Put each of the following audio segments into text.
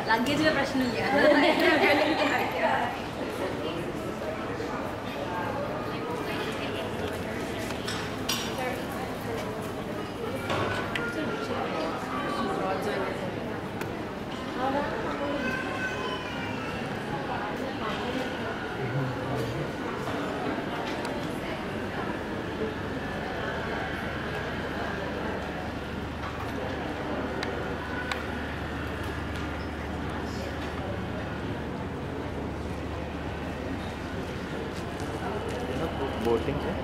ലഗേജിലെ പ്രശ്നമില്ല बोटिंग से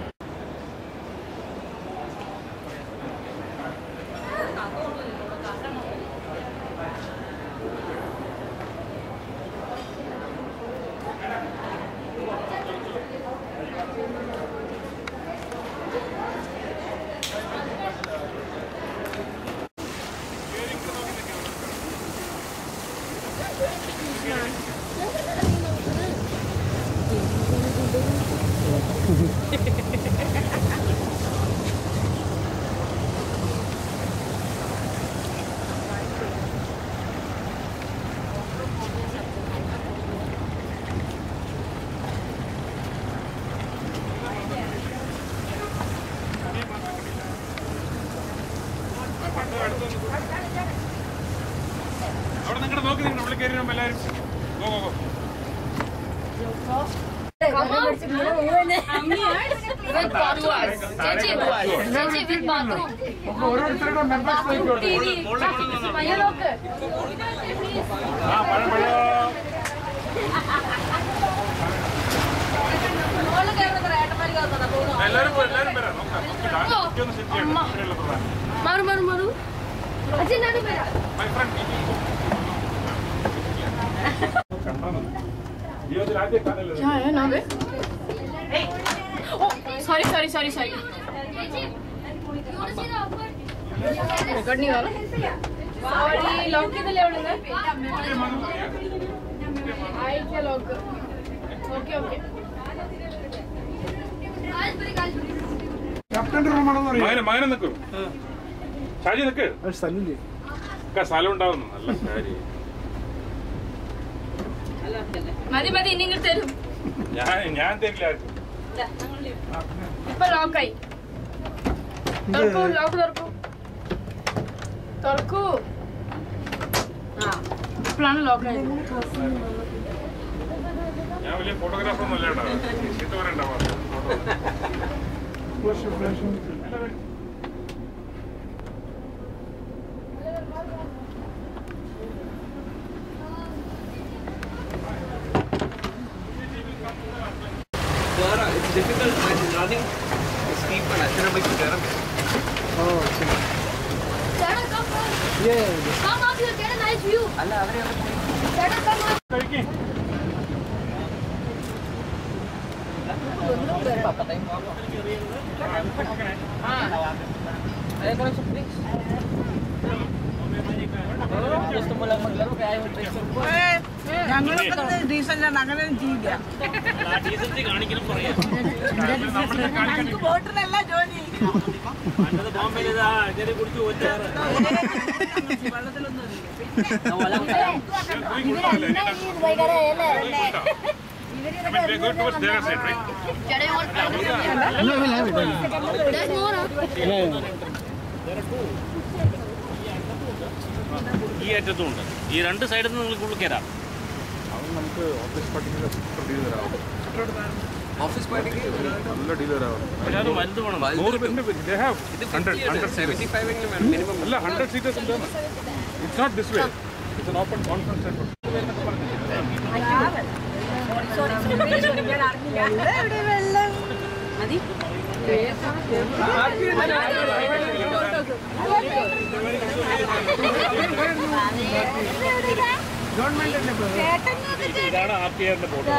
അവിടെ നിങ്ങളുടെ നോക്കി നിങ്ങൾ ഉള്ളിൽ കയറി വരുമ്പോ എല്ലാവരും ഗോ ഗോ ഗോ ചേച്ചി ചേച്ചി വിത്ത് ബാത്റൂം ടി വി മയ്യലോക്ക് ആ പഴം പഴം മോള് കയറുന്ന ഏട്ടന്മാര് കയറുന്നതാ പോകുന്നു എല്ലാവരും പോ, എല്ലാവരും വരാം നോക്കാം നമുക്ക് ഡാൻസ് ഒന്ന് സെറ്റ് ചെയ്യണം ഇത്രയുള്ള പ്രധാനം മാറു മാറു മാറു അച്ഛൻ ഞാനും വരാം മൈ ഫ്രണ്ട് കണ്ടോ ജീവിതത്തിൽ ആദ്യം കാണല്ലേ sorry sorry sorry sorry record नहीं वाला सॉरी लॉक किधर ले उड़ेंगे आई क्या लॉक ओके ओके മകനെ മകനെ നിൽക്കൂ ഷാജി നിൽക്ക് ഒക്കെ സ്ഥലം ഉണ്ടാവുന്നു നല്ല കാര്യം മതി മതി നിങ്ങൾ തരും ഞാൻ ഞാൻ തരില്ല ആർക്കും. ഇപ്പൊ ലോക്കായി തുറക്കൂ ലോക്ക് തുറക്കൂ തുറക്കൂ ഇപ്പോഴാണ് ലോക്കായത് ഞാൻ വലിയ ഫോട്ടോഗ്രാഫർ ഒന്നും അല്ല കേട്ടോ ചീത്ത പറയണ്ട Dora, it's difficult when running steep and അച്ഛനെ ബൈക്ക് കയറാൻ Dada, come on. Come up here, get a nice view. Dada, come up. കഴിക്കേ ഞങ്ങളൊക്കെ ഡീസലാണ് അങ്ങനെ ചെയ്യില്ല ഞങ്ങൾക്ക് ബോട്ടിലല്ല ജോലി വെള്ളത്തിലൊന്നും Go towards their side, right? Dada, you want There's more, huh? ഈ അറ്റത്തുണ്ട് ഈ രണ്ട് സൈഡിൽ നിന്ന് നിങ്ങൾക്ക് ഉള്ളിൽ കയറാം അവൻ നമുക്ക് ഓഫീസ് പട്ടിക ഡീൽ തരാം ഓഫീസ് പാർട്ടിക്ക് നല്ല ഡീൽ തരാം പക്ഷെ അത് വലുത് വേണം നൂറ് പേരിന്റെ they have 100 100 സെവൻറ്റി ഫൈവ് എങ്കിലും വേണം മിനിമം അല്ല ഹൺഡ്രഡ് സീറ്റേഴ്സ് ഉണ്ട് it's not this way it's an open conference centre എവിടെ വെള്ളം ഇതാണ് ആർ ടി ആറിന്റെ ബോർഡ്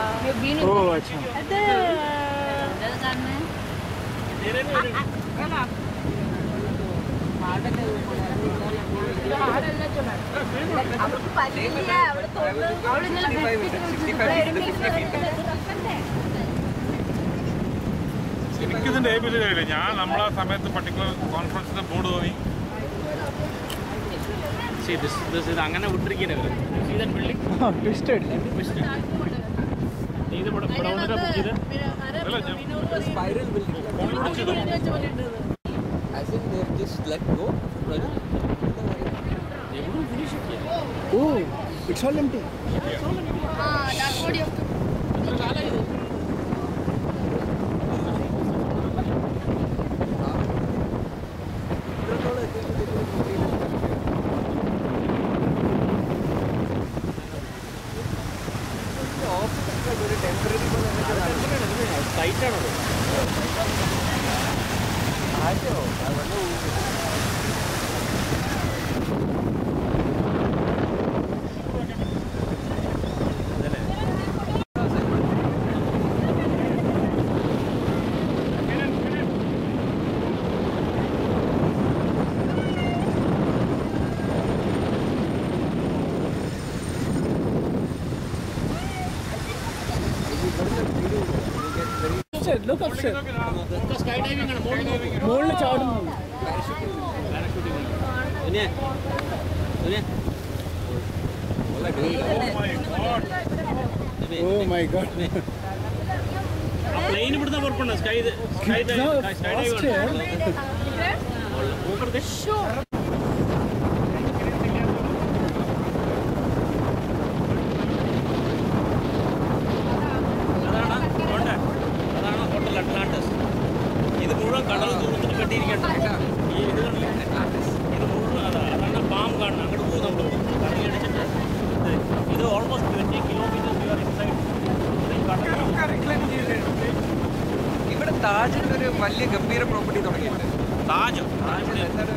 എനിക്കിതിന്റെ ഏബിൾ കഴിയില്ല ഞാൻ നമ്മളെ സമയത്ത് പർട്ടിക്കുലർ കോൺഫറൻസിന്റെ ബോർഡ് തോന്നി See this, this is അങ്ങനെ വിട്ടിരിക്കുന്നത് See that building? Twisted Twisted. നീ ഇത് ഇവിടെ ഇവിടെ വന്നിട്ടാ book ചെയ്തത്? Spiral building. As in they've just let go. Project. They wouldn't finish it yet. Oh it's all empty എത്ര കാലമായി ഇത്? Tight ആണത്. ലുക്ക് അപ്സ്റ്റേർ ഇതൊക്കെ sky diving ആണ്. മുകളിൽ നോക്ക്. മുകളിൽ ചാടുന്നു Parachuting ആണ്. സുനിയെ, സുനിയെ. ഓ മൈ ഗോഡ് ആ plane ഇവിടുന്ന് പുറപ്പെടുന്നത്. Sky ഇത്- sky dive- sky dive ആണ്. നോക്കരുത്. അതാണ് പോണ്ടേ? അതാണ് ഹോട്ടൽ അറ്റ്ലാന്റിസ് ഇത് മുഴുവൻ കടൽ തൂർന്നിട്ട് കെട്ടിയിരിക്കട്ടെ ഈ ഇത് കണ്ടില്ലേ? ഇത് മുഴുവൻ അതാ അതാണ് പാം കാണുന്നത് അങ്ങോട്ട് പോകും നമ്മൾ കറങ്ങി അടിച്ചിട്ട് ഇത് ഇത് almost twenty kilometres you are inside ഇവിടെ താജിൽ ഒരു വലിയ ഗംഭീര പ്രോപ്പർട്ടി തുടങ്ങിയിട്ടുണ്ട് താജോ താജ് എന്താണ്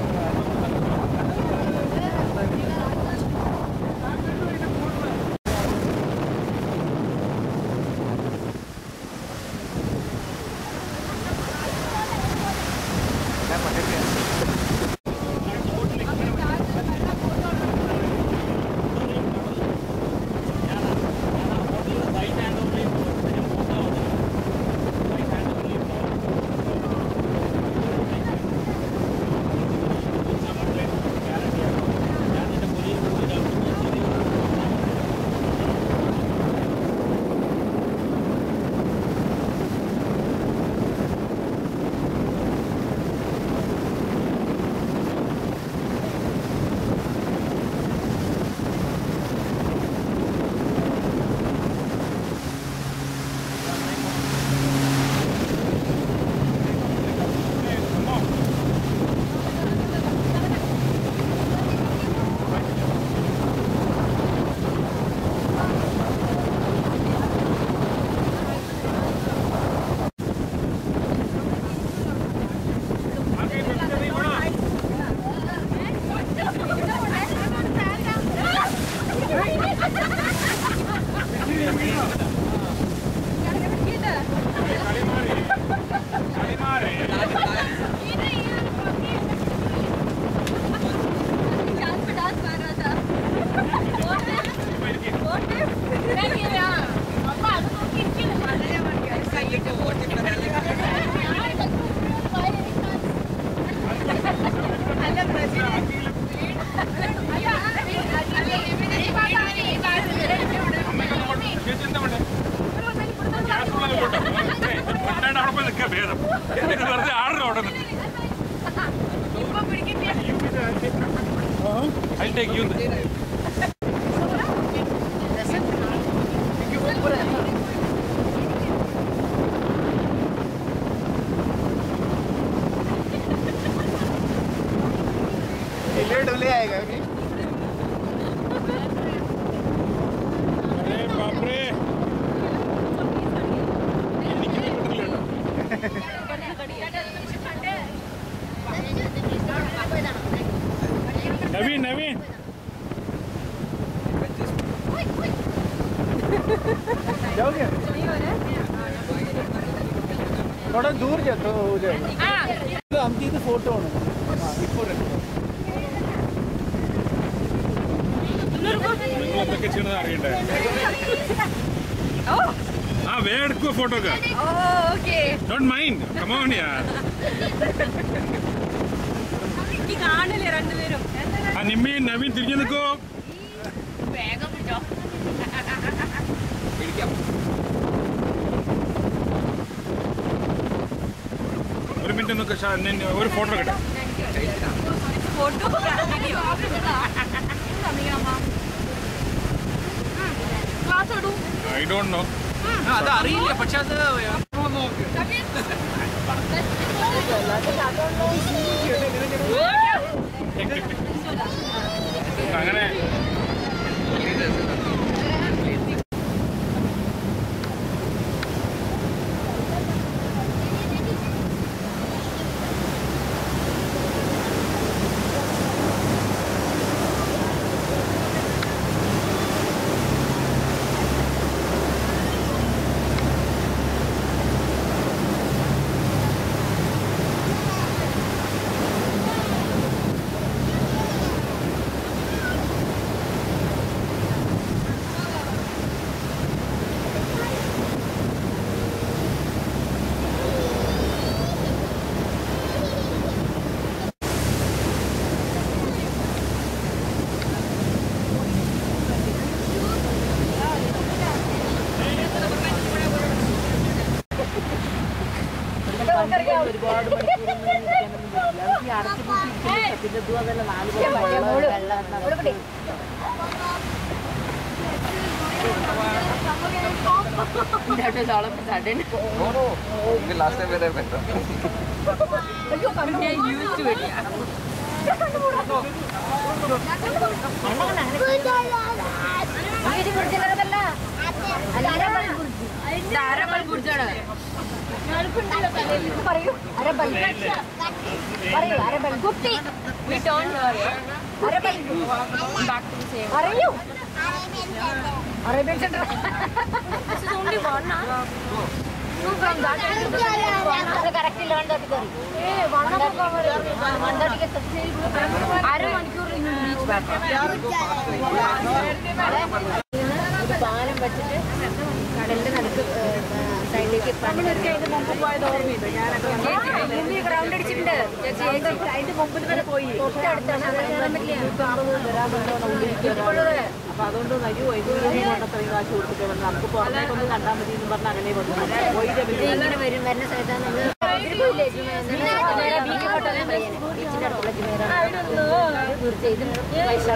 അവിടെ പോയി നിൽക്കുക ഭേദം എന്നിട്ട് വെറുതെ ആടണം അവിടെ നിന്ന് ഐ ടേക്ക് യു ബാപ്പറേ എനിക്ക് കിട്ടുന്നില്ല കേട്ടോ नवीन नवीन जाओगे थोड़ा दूर जाते हो जाएगा ഇത് നമുക്ക് ഇത് ഫോട്ടോ ആണ് ആ ഇപ്പോൾ നിങ്ങൾ എന്തൊക്കെ ചെയ്യണമെന്ന് അറിയണ്ടേ ആ വേ എടുക്കുക ഫോട്ടോ ഒക്കെ ഡോണ്ട് മൈൻഡ് കമോൺ യാർ കാണില്ലേ രണ്ടുപേരും ആ നിമ്മി നവീൻ തിരിഞ്ഞു നിൽക്കോ വേഗം പിടിച്ചോ ഒരു മിനിറ്റ് നിൽക്ക് ഷാ, നിന്നെ ഒരു ഫോട്ടോ കിട്ടാം ഫോട്ടോ ക്ലാസ് ഇടൂ ഐ ഡോണ്ട് നോ അത് അറിയില്ല പക്ഷെ അത് അങ്ങനെ ഒരുപാട് മണിക്കൂറൊന്നും ഇരിക്കാനൊന്നും പറ്റില്ല അത് ഈ അടച്ചുപൂട്ടിയിരിക്കുന്ന സത്യത്തിൽ ഇതും അതല്ല നാല് പേര് വെള്ളം ലാസ്റ്റ് ടൈം വരെ പറ്റാം പറയൂ Arabian centre This is only one, huh? No, from that end to the correct eleven thirty കയറി. ഏ, one o'clock cover. ആ, one thirty ക്ക് എത്തും. അരമണിക്കൂർ റീച്ച് ബാക്ക് ഒരു പാലം വെച്ചിട്ട് കടലിന്റെ നടുക്ക് സൈഡിലേക്ക് ഗ്രൗണ്ട് അടിച്ചിട്ടുണ്ട് അതിന്റെ മുമ്പിൽ വരെ പോയി തൊട്ടടുത്താണ് അത് കയറാൻ പറ്റില്ല അപ്പൊ അതുകൊണ്ട് അയ്യോ ഇത് കൊണ്ട് അത്രയും കാശ് കൊടുത്തിട്ട് വന്നു നമുക്ക് പുറമേക്കൊന്ന് കണ്ടാൽ മതി എന്ന് പറഞ്ഞ് അങ്ങനെ വന്നു പോയില്ല ഇത് ഇങ്ങനെ വരും വരുന്ന സ്ഥലത്താണ് നമ്മള് ഇതിന് പോയില്ലേ ജുമേറ ബീച്ച് ഹോട്ടലിൽ ബീച്ചിന്റെ അടുത്തുള്ള ജുമേറ തീർച്ചയായും പൈസ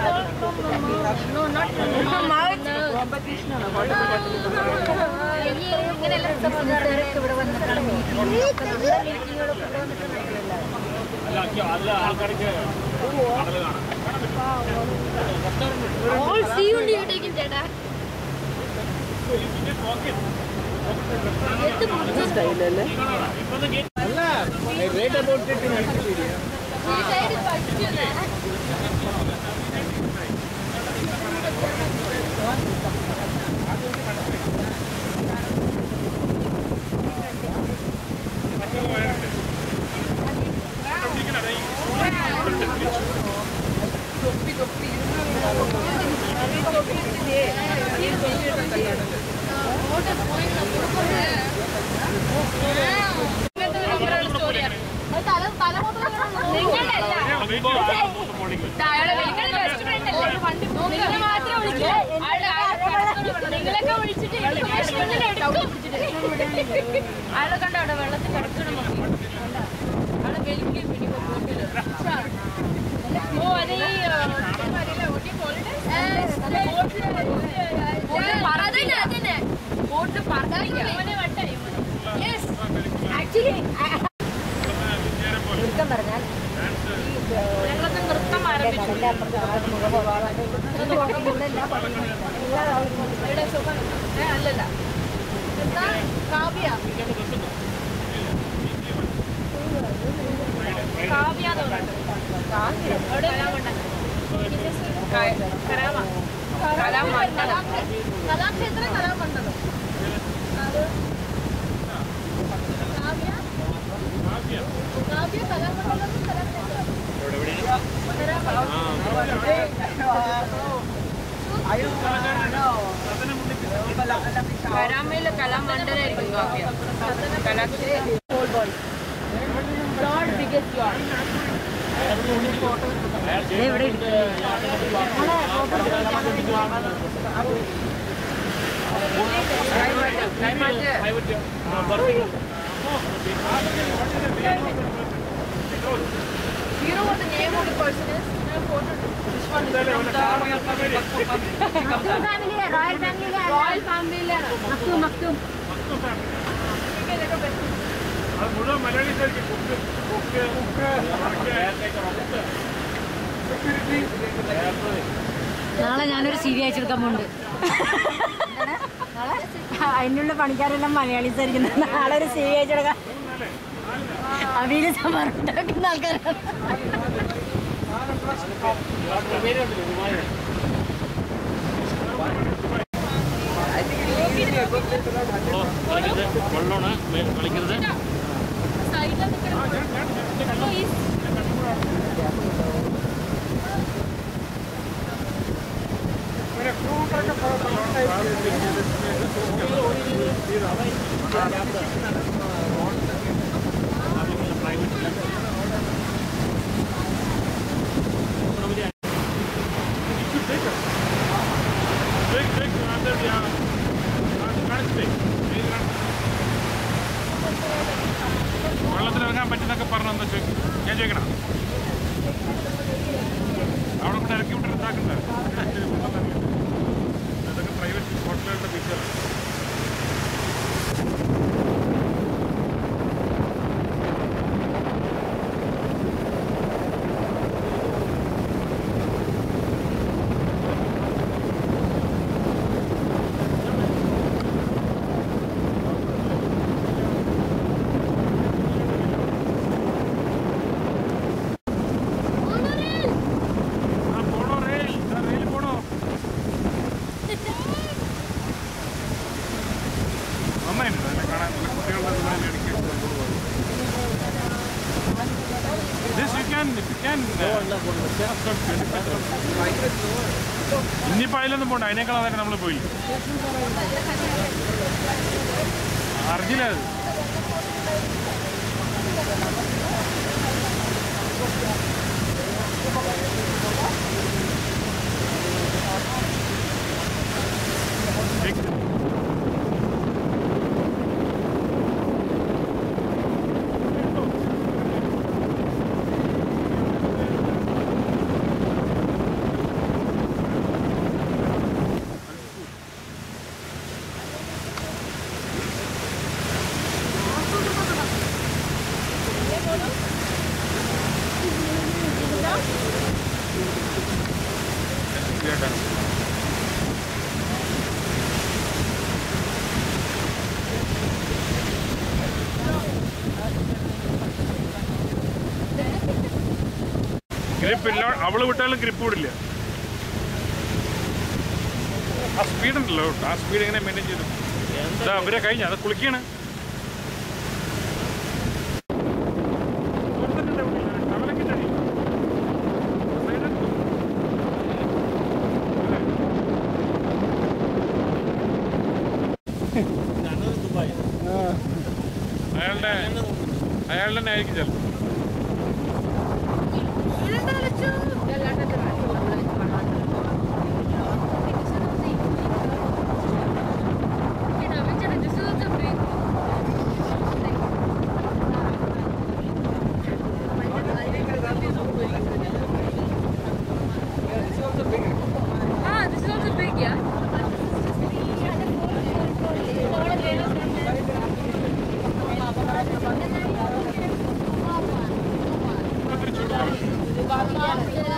ഇങ്ങനെയുള്ള സംബന്ധിച്ചവരൊക്കെ ഇവിടെ വന്നിട്ടാണ് മീറ്റിംഗ് മീറ്റിങ്ങുകളൊക്കെ ഇവിടെ വന്നിട്ട് നടക്കില്ലല്ലോ അല്ല ആൾക്കാർക്ക് കടല് കാണാം All see you you taking ചേട്ടാ സ്റ്റൈലല്ലേ അല്ല റേറ്റ് അബൌട്ട് ഇറ്റ് വിക്കിപീഡിയ നിങ്ങളൊക്കെ വിളിച്ചിട്ട് അയാളെ കണ്ട അവിടെ വെള്ളത്തിൽ കിടക്കണം അവിടെ വലിയ പിടിക്കും ബോട്ടില് ഓ അത് ഈ ബോട്ട് ആക്ച്വലി നൃത്തം പറഞ്ഞാൽ ഞങ്ങളൊക്കെ നൃത്തം ആരംഭിച്ചു അല്ലല്ല എന്താ കാവ്യ കാവ്യ എന്ന് പറഞ്ഞിട്ട്. അവിടെ കരാമ കലാമണ്ഡലം കലാക്ഷേത്രം കലാമണ്ഡലം അത് കാവ്യ കാവ്യ കലാമണ്ഡലം കലാക്ഷേത്രം കരാമയിലെ കലാമണ്ഡലമായിരിക്കും കാവ്യ കലാക്ഷേത്രം ബിഗസ്റ്റ് ഇവിടെ You know what the name of the person is? No photo. This one is from the royal family Royal family. Maktoum Maktoum അത് മുഴുവൻ മലയാളീസായിരിക്കും കുക്ക് കുക്ക് നാളെ ഞാനൊരു സി വി അയച്ചെടുക്കാൻ പോകുന്നുണ്ട് അതിനുള്ള പണിക്കാരെല്ലാം മലയാളീസ് ആയിരിക്കും നാളെ ഒരു സി വി അയച്ചെടുക്കാൻ അവിയില് ഉണ്ടാക്കുന്ന ആൾക്കാരാണ് കളിക്കുന്നത് വെള്ളമാണ് കളിക്കുന്നത് വെള്ളത്തിലിറങ്ങാൻ പറ്റുന്നൊക്കെ പറഞ്ഞെന്ന് വെച്ച് ഞാൻ ചോദിക്കണം അവിടെ കൊണ്ട് ഇറക്കി വിട്ട് എന്താക്കണ്ട ഇതൊക്കെ പ്രൈവറ്റ് ഹോട്ടലുകളുടെ ബീച്ചുകളാണ് ആ പോണോ റെയിൽ ആ റെയിൽ പോണോ നന്നായിട്ടുണ്ട് അതിനെ കാണാൻ നല്ല കുട്ടികളുടെ ഇതുപോലെ ഇടയ്ക്ക് This you can, if you can, ഇനിയിപ്പോൾ അതിലൊന്നും പോണ്ട അതിനേക്കാൾ തന്നെ നമ്മൾ പോയി അറിഞ്ഞില്ല അത് ഗ്രിപ്പ് ഇല്ല അവള് വിട്ടാലും ഗ്രിപ്പ് വിടില്ല ആ സ്പീഡ് ഉണ്ടല്ലോ ആ സ്പീഡ് എങ്ങനെ മെയിൻറ്റെയിൻ ചെയ്തു ഇതാ അവരെ കഴിഞ്ഞ അത് കുളിക്കാണ് ദുബായ് അയാളുടെ അയാളുടെ തന്നെ ആയിരിക്കും ചിലപ്പോൾ Ah, this is also big, yeah? ഒത്തിരി ചൂട്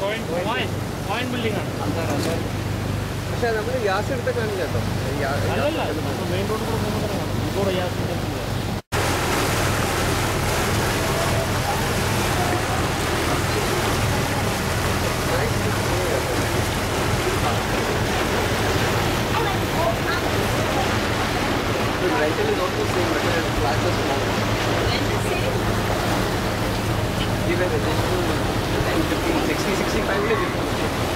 പോയിന്റ് ബിൽഡിംഗ് ആണ് പക്ഷെ നമ്മൾ ഗ്യാസ് എടുത്ത കാണില്ല കേട്ടോ ഗ്യാസ് അല്ലല്ല മെയിൻ റോഡ് കൂടെ പോകുമ്പോൾ തന്നെ കാണാം ഇപ്പോൾ ഗ്യാസിൻ്റെ rental is also same, but the flats are small. Even residential 10, 15, 60, 65 is different.